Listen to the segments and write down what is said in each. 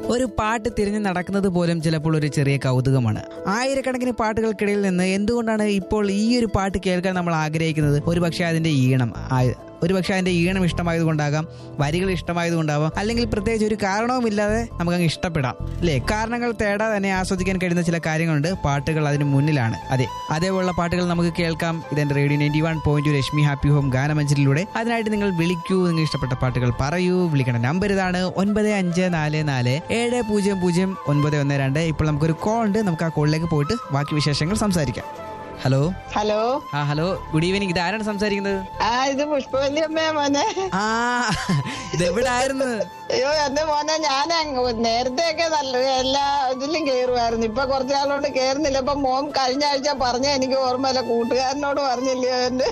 ഒരു പാട്ട് തിരിഞ്ഞു നടക്കുന്നത് പോലും ചിലപ്പോൾ ഒരു ചെറിയ കൗതുകമാണ് ആയിരക്കണക്കിന് പാട്ടുകൾക്കിടയിൽ നിന്ന് എന്തുകൊണ്ടാണ് ഇപ്പോൾ ഈ ഒരു പാട്ട് കേൾക്കാൻ നമ്മൾ ആഗ്രഹിക്കുന്നത് ഒരുപക്ഷെ അതിന്റെ ഈണം ആയ- ഒരുപക്ഷെ അതിന്റെ ഈണം ഇഷ്ടമായതുകൊണ്ടാകാം വരികൾ ഇഷ്ടമായതുകൊണ്ടാവാം അല്ലെങ്കിൽ പ്രത്യേകിച്ച് ഒരു കാരണവുമില്ലാതെ നമുക്കങ്ങ് ഇഷ്ടപ്പെടാം അല്ലേ കാരണങ്ങൾ തേടാതെ തന്നെ ആസ്വദിക്കാൻ കഴിയുന്ന ചില കാര്യങ്ങളുണ്ട് പാട്ടുകൾ അതിന് മുന്നിലാണ് അതെ അതേപോലുള്ള പാട്ടുകൾ നമുക്ക് കേൾക്കാം ഇതെന്റെ radio ninety one point Rashmi happy home ഗാനമഞ്ചലിലൂടെ അതിനായിട്ട് നിങ്ങൾ വിളിക്കൂ നിങ്ങൾ ഇഷ്ടപ്പെട്ട പാട്ടുകൾ പറയൂ വിളിക്കേണ്ട നമ്പർ ഇതാണ് ഒൻപത് അഞ്ച് നാല് നാല് ഏഴ് പൂജ്യം പൂജ്യം ഒൻപത് ഒന്ന് രണ്ട് ഇപ്പോൾ നമുക്കൊരു കോൾ ഉണ്ട് നമുക്ക് ആ കോളിലേക്ക് പോയിട്ട് ബാക്കി വിശേഷങ്ങൾ സംസാരിക്കാം ഹലോ ഹലോ ആ ഹലോ ഗുഡ് ഈവനിങ് ഇത് ആരാണ് സംസാരിക്കുന്നത് ആ ഇത് പുഷ്പവല്ലി അമ്മയാ മോനെ ആ ഇതെവിടെ ആയിരുന്നു അയ്യോ എന്റെ മോനെ ഞാൻ നേരത്തെയൊക്കെ നല്ല എല്ലാ ഇതിലും കേറുമായിരുന്നു ഇപ്പൊ കുറച്ചു നാളോണ്ട് കേറുന്നില്ല ഇപ്പൊ മോൻ കഴിഞ്ഞ ആഴ്ച പറഞ്ഞ എനിക്ക് ഓർമ്മയില്ല കൂട്ടുകാരനോട് പറഞ്ഞില്ലയോ എന്റെ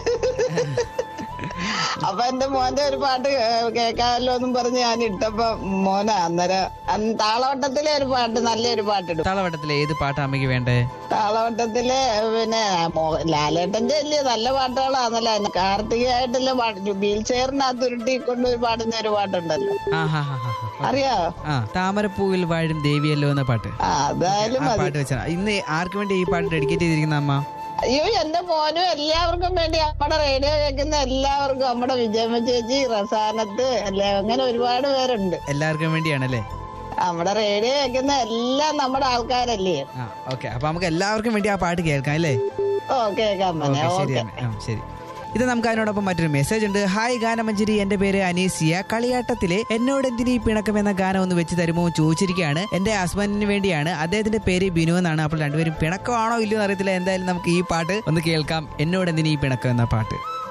അപ്പൊ എന്റെ മോന്റെ ഒരു പാട്ട് കേ- കേൾക്കാമല്ലോ എന്നും പറഞ്ഞ് ഞാൻ ഇട്ടപ്പോ മോനാ അന്നേരം അന്ന് താളവട്ടത്തിലെ ഒരു പാട്ട് നല്ലൊരു പാട്ടിടും താളവട്ടത്തിലെ ഏത് പാട്ടാ അമ്മയ്ക്ക് വേണ്ടേ താളവട്ടത്തിലെ പിന്നെ മോ- ലാലേട്ടന്റെ അല്ലേ നല്ല പാട്ടുകളാണല്ലോ കാർത്തികയായിട്ടുള്ള പാട്ട് വീൽ ചെയറിനകത്ത് ഉരുട്ടിക്കൊണ്ട് ഒരു പാടുന്ന ഒരു പാട്ടുണ്ടല്ലോ ആ ഹാ ഹാ ഹാ ഹാ. അറിയാവോ ആ താമരപ്പൂവിൽ വാഴും ദേവിയല്ലോ എന്ന പാട്ട് ആ അതായാലും ആ മതി പാട്ട് വെച്ചാ ഇന്ന് ആർക്ക് വേണ്ടി ഈ പാട്ട് ഡെഡിക്കേറ്റ് ചെയ്തിരിക്കുന്ന അമ്മ അയ്യോ എന്റെ മോനും എല്ലാവർക്കും വേണ്ടി നമ്മുടെ റേഡിയോ കേൾക്കുന്ന എല്ലാവർക്കും നമ്മുടെ വിജയമ്മ ചേച്ചി റസാനത്ത് അല്ലെ അങ്ങനെ ഒരുപാട് പേരുണ്ട് എല്ലാവർക്കും വേണ്ടിയാണല്ലേ നമ്മുടെ റേഡിയോ കേൾക്കുന്ന എല്ലാം നമ്മുടെ ആൾക്കാരല്ലേ ആ ഓക്കെ അപ്പൊ നമുക്ക് എല്ലാവർക്കും വേണ്ടി ആ പാട്ട് കേൾക്കാം അല്ലേ ഓ കേൾക്കാൻ മോനെ ഓക്കെ ശരി ഓക്കെ അമ്മ. ആ, ശരി ഇത് നമുക്ക് അതിനോടൊപ്പം മറ്റൊരു മെസ്സേജ് ഉണ്ട് ഹായ് ഗാനമഞ്ജരി എന്റെ പേര് അനീസിയ കളിയാട്ടത്തിലെ എന്നോട് എന്തിനീ പിണക്കം എന്ന ഗാനം ഒന്ന് വെച്ച് തരുമോ എന്ന് ചോദിച്ചിരിക്കുകയാണ് എന്റെ ഹസ്ബൻഡിന് വേണ്ടിയാണ് അദ്ദേഹത്തിന്റെ പേര് ബിനു എന്നാണ് അപ്പോൾ രണ്ടുപേരും പിണക്കമാണോ ഇല്ലയോ എന്ന് അറിയത്തില്ല എന്തായാലും നമുക്ക് ഈ പാട്ട് ഒന്ന് കേൾക്കാം എന്നോട് എന്തിനീ പിണക്കം എന്ന പാട്ട്